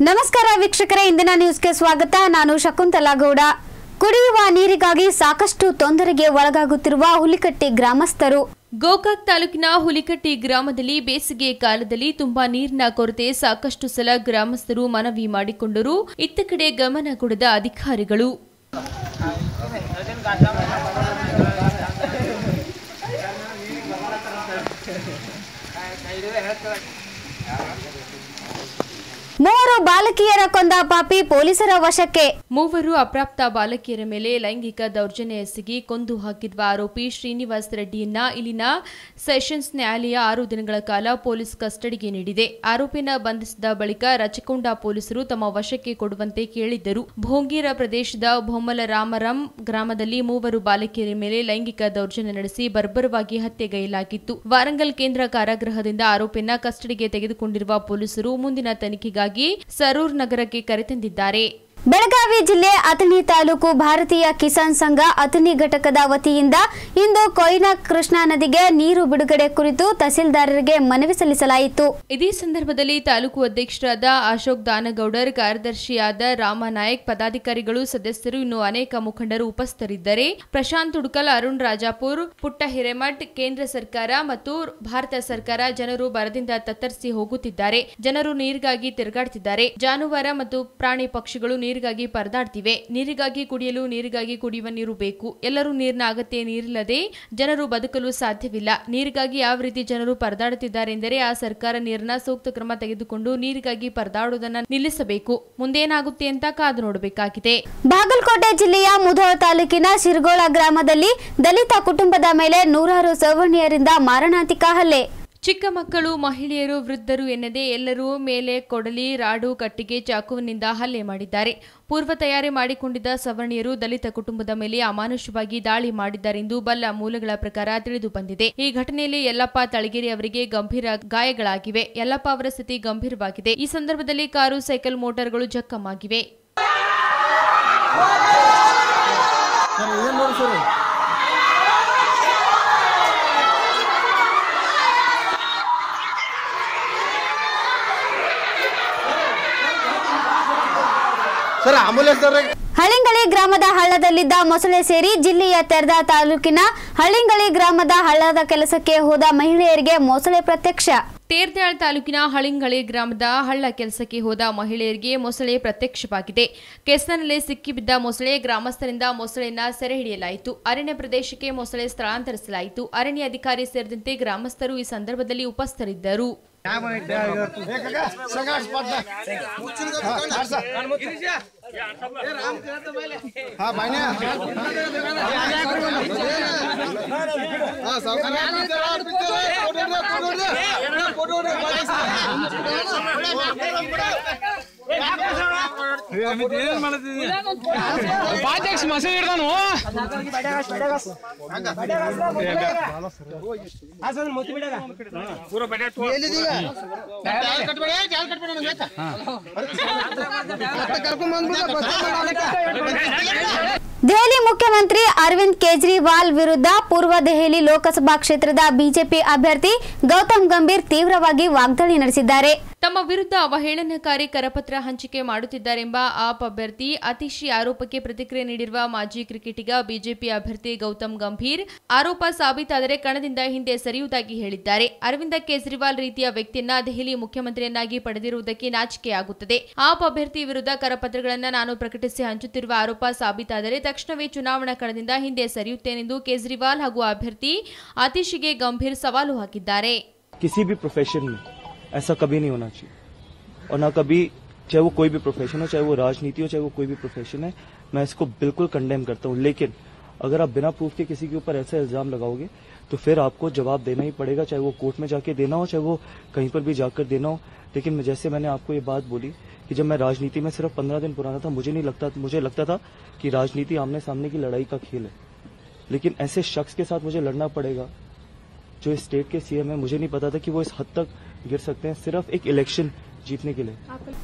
ನಮಸ್ಕಾರ ವೀಕ್ಷಕರೇ ಇಂದಿನ ನ್ಯೂಸ್ಗೆ ಸ್ವಾಗತ ನಾನು ಶಕುಂತಲಾ ಗೌಡ ಕುಡಿಯುವ ನೀರಿಗಾಗಿ ಸಾಕಷ್ಟು ತೊಂದರೆಗೆ ಒಳಗಾಗುತ್ತಿರುವ ಹುಲಿಕಟ್ಟಿ ಗ್ರಾಮಸ್ಥರು ಗೋಕಾಕ್ ತಾಲೂಕಿನ ಹುಲಿಕಟ್ಟಿ ಗ್ರಾಮದಲ್ಲಿ ಬೇಸಿಗೆ ಕಾಲದಲ್ಲಿ ತುಂಬಾ ನೀರಿನ ಕೊರತೆ ಸಾಕಷ್ಟು ಸಲ ಗ್ರಾಮಸ್ಥರು ಮನವಿ ಮಾಡಿಕೊಂಡರು ಇತ್ತ ಕಡೆ ಗಮನ ಕೊಡದ ಅಧಿಕಾರಿಗಳು ಮೂವರು ಬಾಲಕಿಯರ ಕೊಂದ ಪಾಪಿ ಪೊಲೀಸರ ವಶಕ್ಕೆ ಮೂವರು ಅಪ್ರಾಪ್ತ ಬಾಲಕಿಯರ ಮೇಲೆ ಲೈಂಗಿಕ ದೌರ್ಜನ್ಯ ಎಸಗಿ ಕೊಂದು ಹಾಕಿರುವ ಆರೋಪಿ ಶ್ರೀನಿವಾಸ್ ರೆಡ್ಡಿಯನ್ನ ಇಲ್ಲಿನ ಸೆಷನ್ಸ್ ನ್ಯಾಯಾಲಯ ಆರು ದಿನಗಳ ಕಾಲ ಪೊಲೀಸ್ ಕಸ್ಟಡಿಗೆ ನೀಡಿದೆ ಆರೋಪಿನ ಬಂಧಿಸಿದ ಬಳಿಕ ರಚಕೊಂಡ ಪೊಲೀಸರು ತಮ್ಮ ವಶಕ್ಕೆ ಕೊಡುವಂತೆ ಕೇಳಿದ್ದರು ಭೋಂಗೀರ ಪ್ರದೇಶದ ಬೊಮ್ಮಲ ರಾಮರಾಮ್ ಗ್ರಾಮದಲ್ಲಿ ಮೂವರು ಬಾಲಕಿಯರ ಮೇಲೆ ಲೈಂಗಿಕ ದೌರ್ಜನ್ಯ ನಡೆಸಿ ಬರ್ಬರವಾಗಿ ಹತ್ಯೆಗೈಯಲಾಗಿತ್ತು ವಾರಂಗಲ್ ಕೇಂದ್ರ ಕಾರಾಗೃಹದಿಂದ ಆರೋಪಿಯನ್ನ ಕಸ್ಟಡಿಗೆ ತೆಗೆದುಕೊಂಡಿರುವ ಪೊಲೀಸರು ಮುಂದಿನ ತನಿಖೆಗಾಗಿ ಸರೂರ್ ನಗರಕ್ಕೆ ಕರೆತಂದಿದ್ದಾರೆ ಬೆಳಗಾವಿ ಜಿಲ್ಲೆ ಅಥಣಿ ತಾಲೂಕು ಭಾರತೀಯ ಕಿಸಾನ್ ಸಂಘ ಅಥಣಿ ಘಟಕದ ವತಿಯಿಂದ ಇಂದು ಕೊಯ್ನಾ ಕೃಷ್ಣಾ ನದಿಗೆ ನೀರು ಬಿಡುಗಡೆ ಕುರಿತು ತಹಸೀಲ್ದಾರರಿಗೆ ಮನವಿ ಸಲ್ಲಿಸಲಾಯಿತು ಇದೇ ಸಂದರ್ಭದಲ್ಲಿ ತಾಲೂಕು ಅಧ್ಯಕ್ಷರಾದ ಅಶೋಕ್ ದಾನಗೌಡರ್ ಕಾರ್ಯದರ್ಶಿಯಾದ ರಾಮನಾಯಕ್ ಪದಾಧಿಕಾರಿಗಳು ಸದಸ್ಯರು ಇನ್ನು ಅನೇಕ ಮುಖಂಡರು ಉಪಸ್ಥಿತರಿದ್ದರೆ ಪ್ರಶಾಂತ್ ಹುಡ್ಕಲ್ ಅರುಣ್ ರಾಜಾಪುರ್ ಪುಟ್ಟ ಹಿರೇಮಠ್ ಕೇಂದ್ರ ಸರ್ಕಾರ ಮತ್ತು ಭಾರತ ಸರ್ಕಾರ ಜನರು ಬರದಿಂದ ತತ್ತರಿಸಿ ಹೋಗುತ್ತಿದ್ದಾರೆ ಜನರು ನೀರಿಗಾಗಿ ತಿರುಗಾಡ್ತಿದ್ದಾರೆ ಜಾನುವಾರ ಮತ್ತು ಪ್ರಾಣಿ ಪಕ್ಷಿಗಳು ನೀರಿಗಾಗಿ ಪರದಾಡ್ತಿವೆ ನೀರಿಗಾಗಿ ಕುಡಿಯಲು ನೀರಿಗಾಗಿ ಕುಡಿಯುವ ನೀರು ಬೇಕು ಎಲ್ಲರೂ ನೀರಿನ ಅಗತ್ಯ ನೀರಿಲ್ಲದೆ ಜನರು ಬದುಕಲು ಸಾಧ್ಯವಿಲ್ಲ ನೀರಿಗಾಗಿ ಯಾವ ರೀತಿ ಜನರು ಪರದಾಡುತ್ತಿದ್ದಾರೆ ಎಂದರೆ ಆ ಸರ್ಕಾರ ನೀರನ್ನ ಸೂಕ್ತ ಕ್ರಮ ತೆಗೆದುಕೊಂಡು ನೀರಿಗಾಗಿ ಪರದಾಡುವುದನ್ನು ನಿಲ್ಲಿಸಬೇಕು ಮುಂದೇನಾಗುತ್ತೆ ಅಂತ ಕಾದು ನೋಡಬೇಕಾಗಿದೆ ಬಾಗಲಕೋಟೆ ಜಿಲ್ಲೆಯ ಮುಧೋಳ ತಾಲೂಕಿನ ಶಿರಗೋಳ ಗ್ರಾಮದಲ್ಲಿ ದಲಿತ ಕುಟುಂಬದ ಮೇಲೆ ನೂರಾರು ಸವರ್ಣೀಯರಿಂದ ಮಾರಣಾಂತಿಕ ಹಲ್ಲೆ ಚಿಕ್ಕ ಮಕ್ಕಳು ಮಹಿಳೆಯರು ವೃದ್ಧರು ಎನ್ನದೆ ಎಲ್ಲರೂ ಮೇಲೆ ಕೊಡಲಿ ರಾಡು ಕಟ್ಟಿಗೆ ಚಾಕುವಿನಿಂದ ಹಲ್ಲೆ ಮಾಡಿದ್ದಾರೆ ಪೂರ್ವ ತಯಾರಿ ಮಾಡಿಕೊಂಡಿದ್ದ ಸವರ್ಣೀಯರು ದಲಿತ ಕುಟುಂಬದ ಮೇಲೆ ಅಮಾನುಷವಾಗಿ ದಾಳಿ ಮಾಡಿದ್ದಾರೆಂದು ಬಲ್ಲ ಮೂಲಗಳ ಪ್ರಕಾರ ತಿಳಿದು ಬಂದಿದೆ ಈ ಘಟನೆಯಲ್ಲಿ ಯಲ್ಲಪ್ಪ ತಳಗೇರಿ ಅವರಿಗೆ ಗಂಭೀರ ಗಾಯಗಳಾಗಿವೆ ಯಲ್ಲಪ್ಪ ಅವರ ಸ್ಥಿತಿ ಗಂಭೀರವಾಗಿದೆ ಈ ಸಂದರ್ಭದಲ್ಲಿ ಕಾರು ಸೈಕಲ್ ಮೋಟಾರ್ಗಳು ಜಖಮಾಗಿವೆ ಸರ್ ಏನ್ ನೋಡಿ ಸರ್ ಸರ್ ಆಂಬುಲೆನ್ಸ್ ಸರ್ ಹಳಿಂಗಳಿ ಗ್ರಾಮದ ಹಳ್ಳದಲ್ಲಿದ್ದ ಮೊಸಳೆ ಸೇರಿ ಜಿಲ್ಲೆಯ ತೆರೆದ ತಾಲೂಕಿನ ಹಳಿಂಗಳಿ ಗ್ರಾಮದ ಹಳ್ಳದ ಕೆಲಸಕ್ಕೆ ಹೋದ ಮಹಿಳೆಯರಿಗೆ ಮೊಸಳೆ ಪ್ರತ್ಯಕ್ಷ ತೇರ್ದಾಳ್ ತಾಲೂಕಿನ ಹಳಿಂಗಳಿ ಗ್ರಾಮದ ಹಳ್ಳ ಕೆಲಸಕ್ಕೆ ಹೋದ ಮಹಿಳೆಯರಿಗೆ ಮೊಸಳೆ ಪ್ರತ್ಯಕ್ಷವಾಗಿದೆ ಕೆಸರಿನಲ್ಲಿ ಸಿಕ್ಕಿಬಿದ್ದ ಮೊಸಳೆ ಗ್ರಾಮಸ್ಥರಿಂದ ಮೊಸಳೆಯನ್ನ ಸೆರೆ ಹಿಡಿಯಲಾಯಿತು ಅರಣ್ಯ ಪ್ರದೇಶಕ್ಕೆ ಮೊಸಳೆ ಸ್ಥಳಾಂತರಿಸಲಾಯಿತು ಅರಣ್ಯ ಅಧಿಕಾರಿ ಸೇರಿದಂತೆ ಗ್ರಾಮಸ್ಥರು ಈ ಸಂದರ್ಭದಲ್ಲಿ ಉಪಸ್ಥಿತರಿದ್ದರು ಹಾ ಬಾಣ್ಯ ಹಾ ಸಾವ್ಕಾರ. ಬಾಧ್ಯಕ್ಷ ಮಸೀದ್ ಹಿಡ್ದಾನು ಎಲ್ಲಿದೀಗ? ಕರ್ಕೊಂಡ್ ಬಂದ್ಬಿಡ ಬಸ್ ದೆಹಲಿ ಮುಖ್ಯಮಂತ್ರಿ ಅರವಿಂದ್ ಕೇಜ್ರಿವಾಲ್ ವಿರುದ್ಧ ಪೂರ್ವ ದೆಹಲಿ ಲೋಕಸಭಾ ಕ್ಷೇತ್ರದ ಬಿಜೆಪಿ ಅಭ್ಯರ್ಥಿ ಗೌತಮ್ ಗಂಭೀರ್ ತೀವ್ರವಾಗಿ ವಾಗ್ದಾಳಿ ನಡೆಸಿದ್ದಾರೆ ತಮ್ಮ ವಿರುದ್ಧ ಅವಹೇಳನಕಾರಿ ಕರಪತ್ರ ಹಂಚಿಕೆ ಮಾಡುತ್ತಿದ್ದಾರೆಂಬ ಆಪ್ ಅಭ್ಯರ್ಥಿ ಅತಿಶಿ ಆರೋಪಕ್ಕೆ ಪ್ರತಿಕ್ರಿಯೆ ನೀಡಿರುವ ಮಾಜಿ ಕ್ರಿಕೆಟಿಗ ಬಿಜೆಪಿ ಅಭ್ಯರ್ಥಿ ಗೌತಮ್ ಗಂಭೀರ್ ಆರೋಪ ಸಾಬೀತಾದರೆ ಕಣದಿಂದ ಹಿಂದೆ ಸರಿಯುವುದಾಗಿ ಹೇಳಿದ್ದಾರೆ ಅರವಿಂದ ಕೇಜ್ರಿವಾಲ್ ರೀತಿಯ ವ್ಯಕ್ತಿಯನ್ನ ದೆಹಲಿ ಮುಖ್ಯಮಂತ್ರಿಯನ್ನಾಗಿ ಪಡೆದಿರುವುದಕ್ಕೆ ನಾಚಿಕೆಯಾಗುತ್ತದೆ ಆಪ್ ಅಭ್ಯರ್ಥಿ ವಿರುದ್ಧ ಕರಪತ್ರಗಳನ್ನು ನಾನು ಪ್ರಕಟಿಸಿ ಹಂಚುತ್ತಿರುವ ಆರೋಪ ಸಾಬೀತಾದರೆ ತಕ್ಷಣವೇ ಚುನಾವಣಾ ಕಣದಿಂದ ಹಿಂದೆ ಸರಿಯುತ್ತೇನೆಂದು ಕೇಜ್ರಿವಾಲ್ ಹಾಗೂ ಅಭ್ಯರ್ಥಿ ಅತಿಶಿಗೆ ಗಂಭೀರ್ ಸವಾಲು ಹಾಕಿದ್ದಾರೆ किसी भी प्रोफेशन में ऐसा कभी नहीं होना चाहिए और ना कभी चाहे वो कोई भी प्रोफेशन हो चाहे वो राजनीति हो चाहे वो कोई भी प्रोफेशन है मैं इसको बिल्कुल कंडेम करता हूँ लेकिन अगर आप बिना प्रूफ के किसी के ऊपर ऐसा इल्जाम लगाओगे तो फिर आपको जवाब देना ही पड़ेगा चाहे वो कोर्ट में जाके देना हो चाहे वो कहीं पर भी जाकर देना हो लेकिन मैं- जैसे मैंने आपको ये बात बोली कि जब मैं राजनीति में सिर्फ पंद्रह दिन पुराना था मुझे नहीं लगता मुझे लगता था कि राजनीति आमने सामने की लड़ाई का खेल है लेकिन ऐसे शख्स के साथ मुझे लड़ना पड़ेगा जो इस स्टेट के सीएम है मुझे नहीं पता था कि वो इस हद तक गिर सकते हैं सिर्फ एक इलेक्शन जीतने के लिए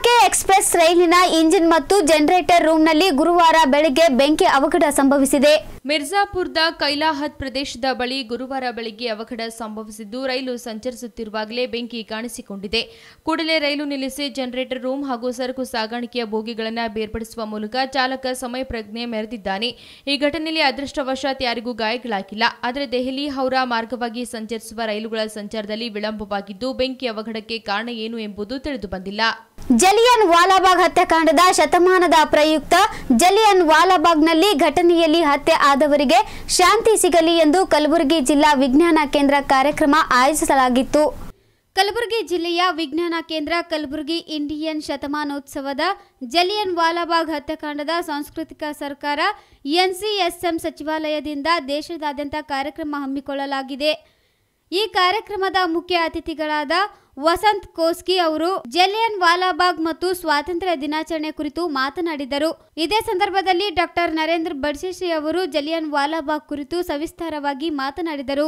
ಆರ್ಕೆ ಎಕ್ಸ್ಪ್ರೆಸ್ ರೈಲಿನ ಇಂಜಿನ್ ಮತ್ತು ಜನರೇಟರ್ ರೂಮ್ನಲ್ಲಿ ಗುರುವಾರ ಬೆಳಗ್ಗೆ ಬೆಂಕಿ ಅವಘಡ ಸಂಭವಿಸಿದೆ ಮಿರ್ಜಾಪುರದ ಕೈಲಾಹತ್ ಪ್ರದೇಶದ ಬಳಿ ಗುರುವಾರ ಬೆಳಗ್ಗೆ ಅವಘಡ ಸಂಭವಿಸಿದ್ದು ರೈಲು ಸಂಚರಿಸುತ್ತಿರುವಾಗಲೇ ಬೆಂಕಿ ಕಾಣಿಸಿಕೊಂಡಿದೆ ಕೂಡಲೇ ರೈಲು ನಿಲ್ಲಿಸಿ ಜನರೇಟರ್ ರೂಮ್ ಹಾಗೂ ಸರಕು ಸಾಗಾಣಿಕೆಯ ಬೋಗಿಗಳನ್ನು ಬೇರ್ಪಡಿಸುವ ಮೂಲಕ ಚಾಲಕ ಸಮಯ ಪ್ರಜ್ಞೆ ಮೆರೆದಿದ್ದಾನೆ ಈ ಘಟನೆಯಲ್ಲಿ ಅದೃಷ್ಟವಶಾತ್ ಯಾರಿಗೂ ಗಾಯಗಳಾಗಿಲ್ಲ ಆದರೆ ದೆಹಲಿ ಹೌರಾ ಮಾರ್ಗವಾಗಿ ಸಂಚರಿಸುವ ರೈಲುಗಳ ಸಂಚಾರದಲ್ಲಿ ವಿಳಂಬವಾಗಿದ್ದು ಬೆಂಕಿ ಅವಘಡಕ್ಕೆ ಕಾರಣ ಏನು ಎಂಬುದು ತಿಳಿದುಬಂದಿಲ್ಲ ಜಲಿಯನ್ ವಾಲಾಬಾಗ್ ಹತ್ಯಾಕಾಂಡದ ಶತಮಾನದ ಪ್ರಯುಕ್ತ ಜಲಿಯನ್ ವಾಲಾಬಾಗ್ನಲ್ಲಿ ಘಟನೆಯಲ್ಲಿ ಹತ್ಯೆ ಆದವರಿಗೆ ಶಾಂತಿ ಸಿಗಲಿ ಎಂದು ಕಲಬುರಗಿ ಜಿಲ್ಲಾ ವಿಜ್ಞಾನ ಕೇಂದ್ರ ಕಾರ್ಯಕ್ರಮ ಆಯೋಜಿಸಲಾಗಿತ್ತು ಕಲಬುರಗಿ ಜಿಲ್ಲೆಯ ವಿಜ್ಞಾನ ಕೇಂದ್ರ ಕಲಬುರಗಿ ಇಂಡಿಯನ್ ಶತಮಾನೋತ್ಸವದ ಜಲಿಯನ್ ವಾಲಾಬಾಗ್ ಹತ್ಯಾಕಾಂಡದ ಸಾಂಸ್ಕೃತಿಕ ಸರ್ಕಾರ ಎನ್ಸಿಎಸ್ಎಂ ಸಚಿವಾಲಯದಿಂದ ದೇಶದಾದ್ಯಂತ ಕಾರ್ಯಕ್ರಮ ಹಮ್ಮಿಕೊಳ್ಳಲಾಗಿದೆ ಈ ಕಾರ್ಯಕ್ರಮದ ಮುಖ್ಯ ಅತಿಥಿಗಳಾದ ವಸಂತ್ ಕೋಸ್ಕಿ ಅವರು ಜಲಿಯನ್ ವಾಲಾಬಾಗ್ ಮತ್ತು ಸ್ವಾತಂತ್ರ್ಯ ದಿನಾಚರಣೆ ಕುರಿತು ಮಾತನಾಡಿದರು ಇದೇ ಸಂದರ್ಭದಲ್ಲಿ ಡಾಕ್ಟರ್ ನರೇಂದ್ರ ಬಡ್ಶೇಶಿ ಅವರು ಜಲಿಯನ್ ವಾಲಾಬಾಗ್ ಕುರಿತು ಸವಿಸ್ತಾರವಾಗಿ ಮಾತನಾಡಿದರು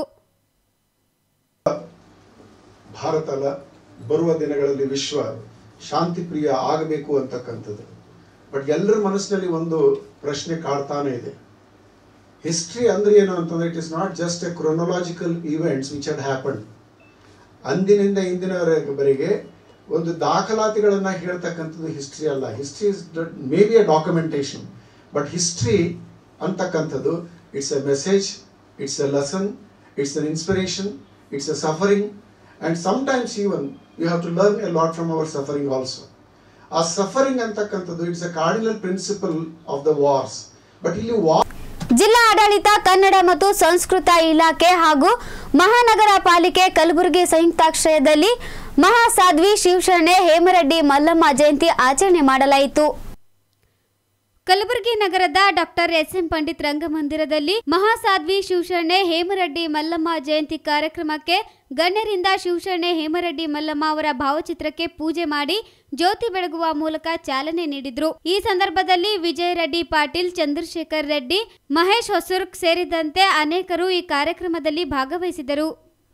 ಭಾರತ ಅಲ್ಲ ಬರುವ ದಿನಗಳಲ್ಲಿ ವಿಶ್ವ ಶಾಂತಿ ಪ್ರಿಯ ಆಗಬೇಕು ಅಂತಕ್ಕಂಥದ್ದು ಬಟ್ ಎಲ್ಲರ ಮನಸ್ಸಿನಲ್ಲಿ ಒಂದು ಪ್ರಶ್ನೆ ಕಾಡ್ತಾನೆ ಇದೆ ಹಿಸ್ಟ್ರಿ ಅಂದ್ರೆ ಏನು ಅಂತಂದ್ರೆ it is not just a chronological events which had happen ಅಂದಿನಿಂದ ಇಂದಿನವರೆಗೆ ಒಂದು ದಾಖಲಾತಿಗಳನ್ನ ಹೇಳ್ತಕ್ಕಂಥದ್ದು ಹಿಸ್ಟ್ರಿ ಅಲ್ಲ history is maybe a documentation but history ಅಂತಕ್ಕಂಥದ್ದು it's a message it's a lesson it's an inspiration it's a suffering and sometimes even you have to learn a lot from our suffering also ಆ suffering ಅಂತಕ್ಕಂಥದ್ದು it's a cardinal principle of the wars but ಇಲ್ಲಿ war ಜಿಲ್ಲಾ ಆಡಳಿತ ಕನ್ನಡ ಮತ್ತು ಸಂಸ್ಕೃತ ಇಲಾಖೆ ಹಾಗೂ ಮಹಾನಗರ ಪಾಲಿಕೆ ಕಲಬುರಗಿ ಸಂಯುಕ್ತಾಶ್ರಯದಲ್ಲಿ ಮಹಾಸಾಧ್ವಿ ಶಿವಶರಣೆ ಹೇಮರೆಡ್ಡಿ ಮಲ್ಲಮ್ಮ ಜಯಂತಿ ಆಚರಣೆ ಮಾಡಲಾಯಿತು ಕಲಬುರಗಿ ನಗರದ ಡಾಕ್ಟರ್ ಎಸ್ ಎಂ ಪಂಡಿತ್ ರಂಗಮಂದಿರದಲ್ಲಿ ಮಹಾಸಾಧ್ವಿ ಶಿವಶರಣೆ ಹೇಮರೆಡ್ಡಿ ಮಲ್ಲಮ್ಮ ಜಯಂತಿ ಕಾರ್ಯಕ್ರಮಕ್ಕೆ ಗಣ್ಯರಿಂದ ಶಿವಶರಣೆ ಹೇಮರೆಡ್ಡಿ ಮಲ್ಲಮ್ಮ ಅವರ ಭಾವಚಿತ್ರಕ್ಕೆ ಪೂಜೆ ಮಾಡಿ ಜ್ಯೋತಿ ಬೆಳಗುವ ಮೂಲಕ ಚಾಲನೆ ನೀಡಿದ್ರು ಈ ಸಂದರ್ಭದಲ್ಲಿ ವಿಜಯ ರೆಡ್ಡಿ ಪಾಟೀಲ್ ಚಂದ್ರಶೇಖರ್ ರೆಡ್ಡಿ ಮಹೇಶ್ ಹೊಸೂರ್ಕ್ ಸೇರಿದಂತೆ ಅನೇಕರು ಈ ಕಾರ್ಯಕ್ರಮದಲ್ಲಿ ಭಾಗವಹಿಸಿದರು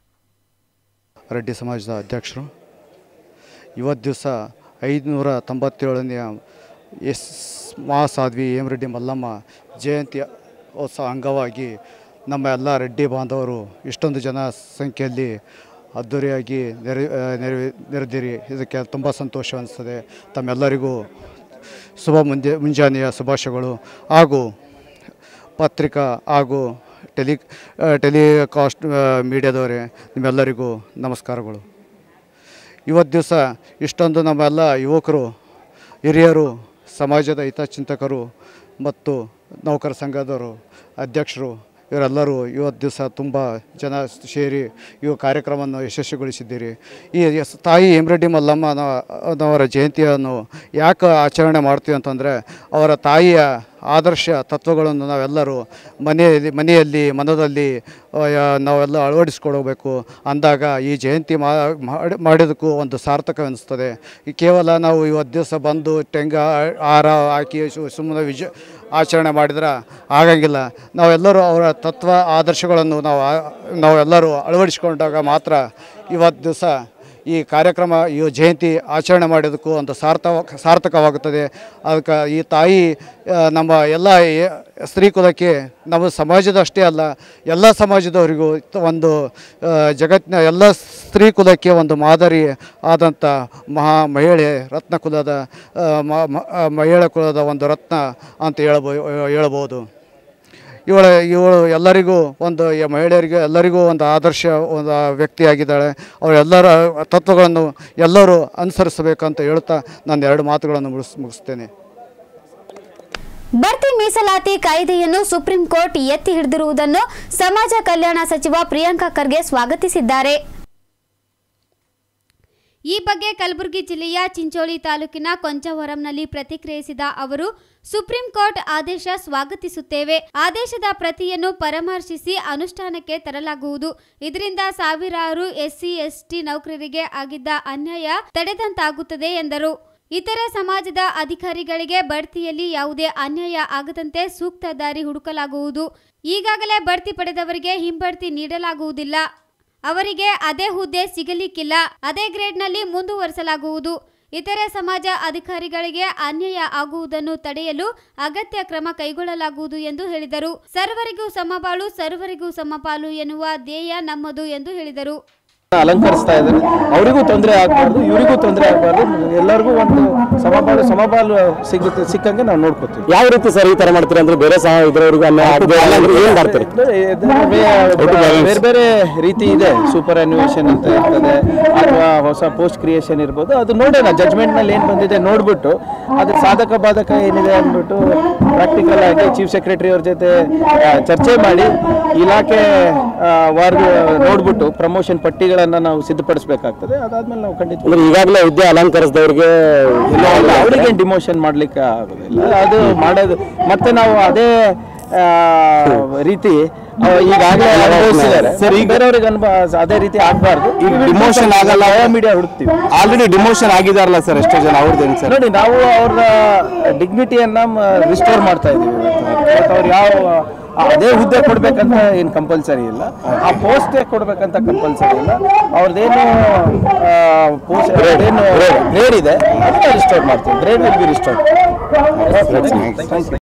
ರೆಡ್ಡಿ ಸಮಾಜದ ಅಧ್ಯಕ್ಷರು ಇವತ್ತು ದಿವಸ ಐದುನೂರ ತೊಂಬತ್ತೇಳನೆಯ ಎಸ್ ಮಹಾಸಾಧ್ವಿ ಹೇಮರೆಡ್ಡಿ ಮಲ್ಲಮ್ಮ ಜಯಂತಿ ಉತ್ಸವ ಅಂಗವಾಗಿ ನಮ್ಮ ಎಲ್ಲ ರೆಡ್ಡಿ ಬಾಂಧವರು ಇಷ್ಟೊಂದು ಜನ ಸಂಖ್ಯೆಯಲ್ಲಿ ಅದ್ದೂರಿಯಾಗಿ ನೆರೆ ನೆರವೇ ನೆರೆದಿರಿ ಇದಕ್ಕೆ ತುಂಬ ಸಂತೋಷ ಅನಿಸ್ತದೆ ತಮ್ಮೆಲ್ಲರಿಗೂ ಶುಭ ಮುಂಜೆ ಮುಂಜಾನೆಯ ಶುಭಾಶಯಗಳು ಹಾಗೂ ಪತ್ರಿಕಾ ಹಾಗೂ ಟೆಲಿ ಟೆಲಿಕಾಸ್ಟ್ ಮೀಡಿಯಾದವರೇ ನಿಮ್ಮೆಲ್ಲರಿಗೂ ನಮಸ್ಕಾರಗಳು ಇವತ್ತು ದಿವಸ ಇಷ್ಟೊಂದು ನಮ್ಮೆಲ್ಲ ಯುವಕರು ಹಿರಿಯರು ಸಮಾಜದ ಹಿತಚಿಂತಕರು ಮತ್ತು ನೌಕರ ಸಂಘದವರು ಅಧ್ಯಕ್ಷರು ಇವರೆಲ್ಲರೂ ಇವತ್ತು ದಿವಸ ತುಂಬ ಜನ ಸೇರಿ ಈ ಕಾರ್ಯಕ್ರಮವನ್ನು ಯಶಸ್ವಿಗೊಳಿಸಿದ್ದೀರಿ ಈ ಎಸ್- ತಾಯಿ ಹೇಮರೆಡ್ಡಿ ಮಲ್ಲಮ್ಮನವರ ಜಯಂತಿಯನ್ನು ಯಾಕೆ ಆಚರಣೆ ಮಾಡ್ತೀವಿ ಅಂತಂದರೆ ಅವರ ತಾಯಿಯ ಆದರ್ಶ ತತ್ವಗಳನ್ನು ನಾವೆಲ್ಲರೂ ಮನೆಯಲ್ಲಿ ಮನೆಯಲ್ಲಿ ಮನದಲ್ಲಿ ಆ, ಯಾ- ನಾವೆಲ್ಲ ಅಳವಡಿಸ್ಕೊಡಬೇಕು ಅಂದಾಗ ಈ ಜಯಂತಿ ಮಾ- ಮಾಡಿ- ಮಾಡಿದ್ದಕ್ಕೂ ಒಂದು ಸಾರ್ಥಕವೆನಿಸ್ತದೆ ಈ ಕೇವಲ ನಾವು ಇವತ್ತು ದಿವಸ ಬಂದು ಟೆಂಗ ಹಾರ ಹಾಕಿ ಸುಮ್ಮನೆ ವಿಜ ಆಚರಣೆ ಮಾಡಿದ್ರೆ ಆಗಂಗಿಲ್ಲ ನಾವೆಲ್ಲರೂ ಅವರ ತತ್ವ ಆದರ್ಶಗಳನ್ನು ನಾವು ಆ- ನಾವೆಲ್ಲರೂ ಅಳವಡಿಸ್ಕೊಂಡಾಗ ಮಾತ್ರ ಇವತ್ತು ದಿವಸ ಈ ಕಾರ್ಯಕ್ರಮ ಈ ಜಯಂತಿ ಆಚರಣೆ ಮಾಡೋದಕ್ಕೂ ಒಂದು ಸಾರ್ಥ ಸಾರ್ಥಕವಾಗುತ್ತದೆ ಅದಕ್ಕೆ ಈ ತಾಯಿ ಆ, ನಮ್ಮ ಎಲ್ಲ ಏ- ಸ್ತ್ರೀ ಕುಲಕ್ಕೆ ನಮ್ಮ ಸಮಾಜದ ಅಷ್ಟೇ ಅಲ್ಲ ಎಲ್ಲ ಸಮಾಜದವರಿಗೂ ತ- ಒಂದು ಆ, ಜಗತ್ತಿನ ಎಲ್ಲ ಸ್ತ್ರೀ ಕುಲಕ್ಕೆ ಒಂದು ಮಾದರಿ ಆದಂಥ ಮಹಾ ಮಹಿಳೆ ರತ್ನ ಕುಲದ ಆ, ಮ- ಮ- ಆ, ಮಹಿಳಾ ಕುಲದ ಒಂದು ರತ್ನ ಅಂತ ಹೇಳ್ಬೋ ಹೇಳ್ಬೋದು ಇವಳ ಇವಳು ಎಲ್ಲರಿಗೂ ಒಂದು ಈ ಮಹಿಳೆಯರಿಗೆ ಎಲ್ಲರಿಗೂ ಒಂದು ಆದರ್ಶ ಒಂದು ವ್ಯಕ್ತಿಯಾಗಿದ್ದಾಳೆ ಅವರೆಲ್ಲರ ತತ್ವಗಳನ್ನು ಎಲ್ಲರೂ ಅನುಸರಿಸಬೇಕಂತ ಹೇಳ್ತಾ ನಾನು ಎರಡು ಮಾತುಗಳನ್ನು ಮುಗಿಸ್ ಮುಗಿಸ್ತೇನೆ ಬಡ್ತಿ ಮೀಸಲಾತಿ ಕಾಯ್ದೆಯನ್ನು ಸುಪ್ರೀಂ ಕೋರ್ಟ್ ಎತ್ತಿ ಹಿಡಿದಿರುವುದನ್ನು ಸಮಾಜ ಕಲ್ಯಾಣ ಸಚಿವ ಪ್ರಿಯಾಂಕಾ ಖರ್ಗೆ ಸ್ವಾಗತಿಸಿದ್ದಾರೆ ಈ ಬಗ್ಗೆ ಕಲಬುರಗಿ ಜಿಲ್ಲೆಯ ಚಿಂಚೋಳಿ ತಾಲೂಕಿನ ಕೊಂಚವರಂನಲ್ಲಿ ಪ್ರತಿಕ್ರಿಯಿಸಿದ ಅವರು ಸುಪ್ರೀಂ ಕೋರ್ಟ್ ಆದೇಶ ಸ್ವಾಗತಿಸುತ್ತೇವೆ ಆದೇಶದ ಪ್ರತಿಯನ್ನು ಪರಾಮರ್ಶಿಸಿ ಅನುಷ್ಠಾನಕ್ಕೆ ತರಲಾಗುವುದು ಇದರಿಂದ ಸಾವಿರಾರು ಎಸ್ಸಿ ಎಸ್ಟಿ ನೌಕರರಿಗೆ ಆಗಿದ್ದ ಅನ್ಯಾಯ ತಡೆದಂತಾಗುತ್ತದೆ ಎಂದರು ಇತರೆ ಸಮಾಜದ ಅಧಿಕಾರಿಗಳಿಗೆ ಬಡ್ತಿಯಲ್ಲಿ ಯಾವುದೇ ಅನ್ಯಾಯ ಆಗದಂತೆ ಸೂಕ್ತ ದಾರಿ ಹುಡುಕಲಾಗುವುದು ಈಗಾಗಲೇ ಬಡ್ತಿ ಪಡೆದವರಿಗೆ ಹಿಂಬಡ್ತಿ ನೀಡಲಾಗುವುದಿಲ್ಲ ಅವರಿಗೆ ಅದೇ ಹುದ್ದೆ ಸಿಗಲಿಕ್ಕಿಲ್ಲ ಅದೇ ಗ್ರೇಡ್ನಲ್ಲಿ ಮುಂದುವರಿಸಲಾಗುವುದು ಇತರೆ ಸಮಾಜ ಅಧಿಕಾರಿಗಳಿಗೆ ಅನ್ಯಾಯ ಆಗುವುದನ್ನು ತಡೆಯಲು ಅಗತ್ಯ ಕ್ರಮ ಕೈಗೊಳ್ಳಲಾಗುವುದು ಎಂದು ಹೇಳಿದರು ಸರ್ವರಿಗೂ ಸಮಬಾಳು ಸರ್ವರಿಗೂ ಸಮಪಾಲು ಎನ್ನುವ ಧ್ಯೇಯ ನಮ್ಮದು ಎಂದು ಹೇಳಿದರು ಅಲಂಕರಿಸ್ತಾ ಇದ್ದಾರೆ ಅವರಿಗೂ ತೊಂದರೆ ಆಗಬಾರ್ದು ಇವರಿಗೂ ತೊಂದರೆ ಆಗಬಾರ್ದು ಎಲ್ಲರಿಗೂ ಒಂದು ಸಮಬಾಳು ಸಮಬಾಲು ಸಿಗುತ್ತೆ ಸಿಕ್ಕಂಗೆ ನಾವು ನೋಡ್ಕೋತೀವಿ ಯಾವ ರೀತಿ ಸರ್ ಈ ತರ ಮಾಡ್ತೀರಿ ಅಂದ್ರೆ ಬೇರೆ ಸಹ ಇದ್ರವರೆಗೂ ಅನ್ಯಾಯ ಆಗದೆ ಅಂದ್ರೆ ಏನ್ ಮಾಡ್ತೀರಿ ಬೇರೆ ಬೇರೆ ರೀತಿ ಇದೆ ಸೂಪರ್ ಅನ್ವೇಷನ್ ಅಂತ ಇರ್ತದೆ ಅಥವಾ ಹೊಸ ಪೋಸ್ಟ್ ಕ್ರಿಯೇಷನ್ ಇರ್ಬೋದು ಅದು ನೋಡೋಣ ಜಜ್ಮೆಂಟ್ ನಲ್ಲಿ ಏನ್ ಬಂದಿದೆ ನೋಡ್ಬಿಟ್ಟು ಅದು ಸಾಧಕ ಬಾಧಕ ಏನಿದೆ ಅಂದ್ಬಿಟ್ಟು ಪ್ರಾಕ್ಟಿಕಲ್ ಆಗಿ ಚೀಫ್ ಸೆಕ್ರೆಟರಿ ಅವ್ರ ಜೊತೆ ಆ, ಚರ್ಚೆ ಮಾಡಿ ಇಲಾಖೆ ಆ, ವಾರ್ಡ್ ನೋಡ್ಬಿಟ್ಟು ಪ್ರಮೋಷನ್ ಪಟ್ಟಿಗಳನ್ನ ನಾವು ಸಿದ್ಧಪಡಿಸಬೇಕಾಗ್ತದೆ ಅದಾದ್ಮೇಲೆ ನಾವು ಖಂಡಿತ ಅಂದ್ರೆ ಈಗಾಗಲೇ ವಿದ್ಯೆ ಅಲಂಕರಿಸಿದವ್ರಿಗೆ ಅವರಿಗೆ ಡಿಮೋಷನ್ ಮಾಡ್ಲಿಕ್ಕೆ ಆಗೋದಿಲ್ಲ ಅದು ಮಾಡೋದು ಮತ್ತೆ ನಾವು ಅದೇ ಆ, ರೀತಿ ಆ, ಈಗಾಗಲೇ ಅನುಭವಿಸಿದ್ದಾರೆ ಸರ್ ಈಗ ಬೇರೆಯವ್ರಿಗೆ ಅನುಭವ ಅದೇ ರೀತಿ ಆಗಬಾರ್ದು ಈಗ ಡಿಮೋಷನ್ ಆಗಲ್ಲ ಮೀಡಿಯಾ ಹುಡುಕ್ತೀವಿ ಆಲ್ರೆಡಿ ಡಿಮೋಷನ್ ಆಗಿದಾರಲ್ಲ ಸರ್ ಎಷ್ಟೋ ಜನ ಅವ್ರದ್ದೇನು ಸರ್ ನೋಡಿ ನಾವು ಅವ್ರ ಡಿಗ್ನಿಟಿಯನ್ನ ರಿಸ್ಟೋರ್ ಮಾಡ್ತಾ ಇದೀವಿ ಇವತ್ತು ಅವ್ರು ಯಾವ ಅದೇ ಹುದ್ದೆ ಕೊಡ್ಬೇಕಂತ ಏನು ಕಂಪಲ್ಸರಿ ಇಲ್ಲ ಆ ಪೋಸ್ಟೇ ಕೊಡ್ಬೇಕಂತ ಕಂಪಲ್ಸರಿ ಇಲ್ಲ ಅವ್ರದ್ದೇನು ಪೋಸ್ಟ್ ಏನು ಗ್ರೇಡ್ ಇದೆ ಅದನ್ನ ರಿಸ್ಟೋರ್ ಮಾಡ್ತೀವಿ ಗ್ರೇಡ್ ವಿಲ್ ಬಿ ರಿಸ್ಟೋರ್